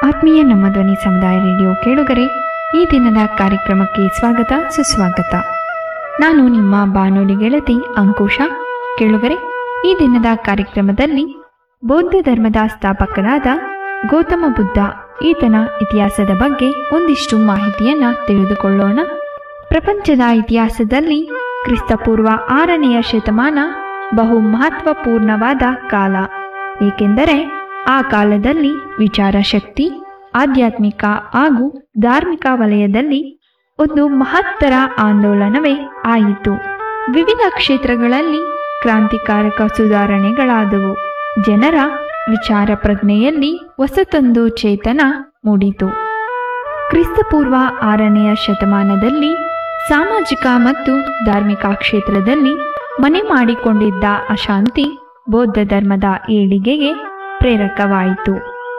ಆತ್ಮೀಯ ನಮ್ಮ ಧ್ವನಿ ಸಮುದಾಯ ರೇಡಿಯೋ ಕೇಳುಗರೆ ಈ ದಿನದ ಕಾರ್ಯಕ್ರಮಕ್ಕೆ ಸ್ವಾಗತ ಸುಸ್ವಾಗತ ನಾನು ನಿಮ್ಮ ಬಾನುಲಿ ಗೆಳತಿ ಅಂಕುಶ ಕೇಳುಗರೆ ಈ ದಿನದ ಕಾರ್ಯಕ್ರಮದಲ್ಲಿ ಬೌದ್ಧ ಧರ್ಮದ ಸ್ಥಾಪಕನಾದ ಗೌತಮ ಬುದ್ಧ ಈತನ ಇತಿಹಾಸದ ಬಗ್ಗೆ ಒಂದಿಷ್ಟು ಮಾಹಿತಿಯನ್ನ ತಿಳಿದುಕೊಳ್ಳೋಣ ಪ್ರಪಂಚದ ಇತಿಹಾಸದಲ್ಲಿ ಕ್ರಿಸ್ತಪೂರ್ವ ಆರನೆಯ ಶತಮಾನ ಬಹು ಮಹತ್ವಪೂರ್ಣವಾದ ಕಾಲ ಏಕೆಂದರೆ ಆ ಕಾಲದಲ್ಲಿ ವಿಚಾರ ಶಕ್ತಿ ಆಧ್ಯಾತ್ಮಿಕ ಹಾಗೂ ಧಾರ್ಮಿಕ ವಲಯದಲ್ಲಿ ಒಂದು ಮಹತ್ತರ ಆಂದೋಲನವೇ ಆಯಿತು ವಿವಿಧ ಕ್ಷೇತ್ರಗಳಲ್ಲಿ ಕ್ರಾಂತಿಕಾರಕ ಸುಧಾರಣೆಗಳಾದವು ಜನರ ವಿಚಾರ ಪ್ರಜ್ಞೆಯಲ್ಲಿ ಹೊಸತೊಂದು ಚೇತನ ಮೂಡಿತು ಕ್ರಿಸ್ತಪೂರ್ವ ಆರನೆಯ ಶತಮಾನದಲ್ಲಿ ಸಾಮಾಜಿಕ ಮತ್ತು ಧಾರ್ಮಿಕ ಕ್ಷೇತ್ರದಲ್ಲಿ ಮನೆ ಮಾಡಿಕೊಂಡಿದ್ದ ಅಶಾಂತಿ ಬೌದ್ಧ ಧರ್ಮದ ಏಳಿಗೆಗೆ ಪ್ರೇರಕವಾಯಿತು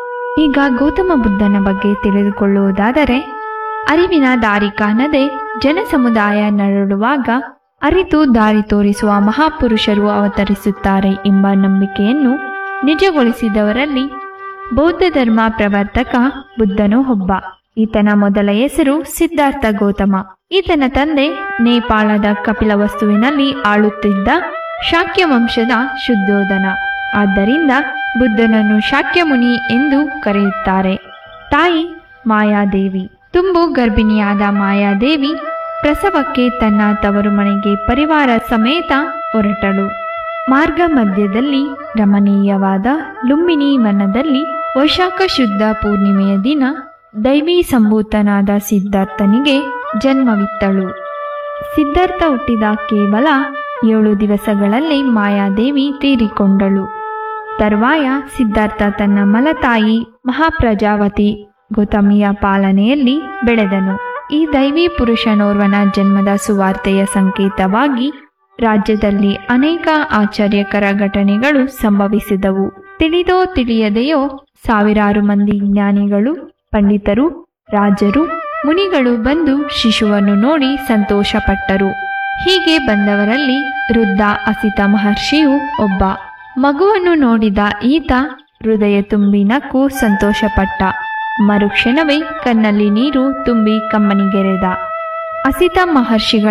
ಈಗ ಗೌತಮ ಬುದ್ಧನ ಬಗ್ಗೆ ತಿಳಿದುಕೊಳ್ಳುವುದಾದರೆ ಅರಿವಿನ ದಾರಿ ಕಾಣದೆ ಜನಸಮುದಾಯ ನರಳುವಾಗ ಅರಿತು ದಾರಿ ತೋರಿಸುವ ಮಹಾಪುರುಷರು ಅವತರಿಸುತ್ತಾರೆ ಎಂಬ ನಂಬಿಕೆಯನ್ನು ನಿಜಗೊಳಿಸಿದವರಲ್ಲಿ ಬೌದ್ಧ ಧರ್ಮ ಪ್ರವರ್ತಕ ಬುದ್ಧನು ಒಬ್ಬ ಈತನ ಮೊದಲ ಹೆಸರು ಸಿದ್ಧಾರ್ಥ ಗೌತಮ ಈತನ ತಂದೆ ನೇಪಾಳದ ಕಪಿಲವಸ್ತುವಿನಲ್ಲಿ ಆಳುತ್ತಿದ್ದ ಶಾಕ್ಯ ವಂಶದ ಶುದ್ಧೋಧನ ಆದ್ದರಿಂದ ಬುದ್ಧನನ್ನು ಶಾಕ್ಯಮುನಿ ಎಂದು ಕರೆಯುತ್ತಾರೆ ತಾಯಿ ಮಾಯಾದೇವಿ ತುಂಬು ಗರ್ಭಿಣಿಯಾದ ಮಾಯಾದೇವಿ ಪ್ರಸವಕ್ಕೆ ತನ್ನ ತವರು ಮನೆಗೆ ಪರಿವಾರ ಸಮೇತ ಹೊರಟಳು ಮಾರ್ಗ ಮಧ್ಯದಲ್ಲಿ ರಮಣೀಯವಾದ ಲುಂಬಿನಿ ವನದಲ್ಲಿ ವೈಶಾಖ ಶುದ್ಧ ಪೂರ್ಣಿಮೆಯ ದಿನ ದೈವಿ ಸಂಭೂತನಾದ ಸಿದ್ಧಾರ್ಥನಿಗೆ ಜನ್ಮವಿತ್ತಳು ಸಿದ್ಧಾರ್ಥ ಹುಟ್ಟಿದ ಕೇವಲ ಏಳು ದಿವಸಗಳಲ್ಲಿ ಮಾಯಾದೇವಿ ತೀರಿಕೊಂಡಳು ತರುವಾಯ ಸಿದ್ಧಾರ್ಥ ತನ್ನ ಮಲತಾಯಿ ಮಹಾಪ್ರಜಾವತಿ ಗೌತಮಿಯ ಪಾಲನೆಯಲ್ಲಿ ಬೆಳೆದನು ಈ ದೈವಿ ಪುರುಷನೋರ್ವನ ಜನ್ಮದ ಸುವಾರ್ತೆಯ ಸಂಕೇತವಾಗಿ ರಾಜ್ಯದಲ್ಲಿ ಅನೇಕ ಆಶ್ಚರ್ಯಕರ ಘಟನೆಗಳು ಸಂಭವಿಸಿದವು ತಿಳಿದೋ ತಿಳಿಯದೆಯೋ ಸಾವಿರಾರು ಮಂದಿ ಜ್ಞಾನಿಗಳು ಪಂಡಿತರು ರಾಜರು ಮುನಿಗಳು ಬಂದು ಶಿಶುವನ್ನು ನೋಡಿ ಸಂತೋಷಪಟ್ಟರು ಹೀಗೆ ಬಂದವರಲ್ಲಿ ವೃದ್ಧ ಅಸಿತ ಮಹರ್ಷಿಯು ಒಬ್ಬ ಮಗುವನ್ನು ನೋಡಿದ ಈತ ಹೃದಯ ತುಂಬಿ ನಕ್ಕು ಸಂತೋಷಪಟ್ಟ ಮರುಕ್ಷಣವೇ ಕಣ್ಣಲ್ಲಿ ನೀರು ತುಂಬಿ ಕಮ್ಮನಿಗೆರೆದ ಅಸಿತ ಮಹರ್ಷಿಗಳ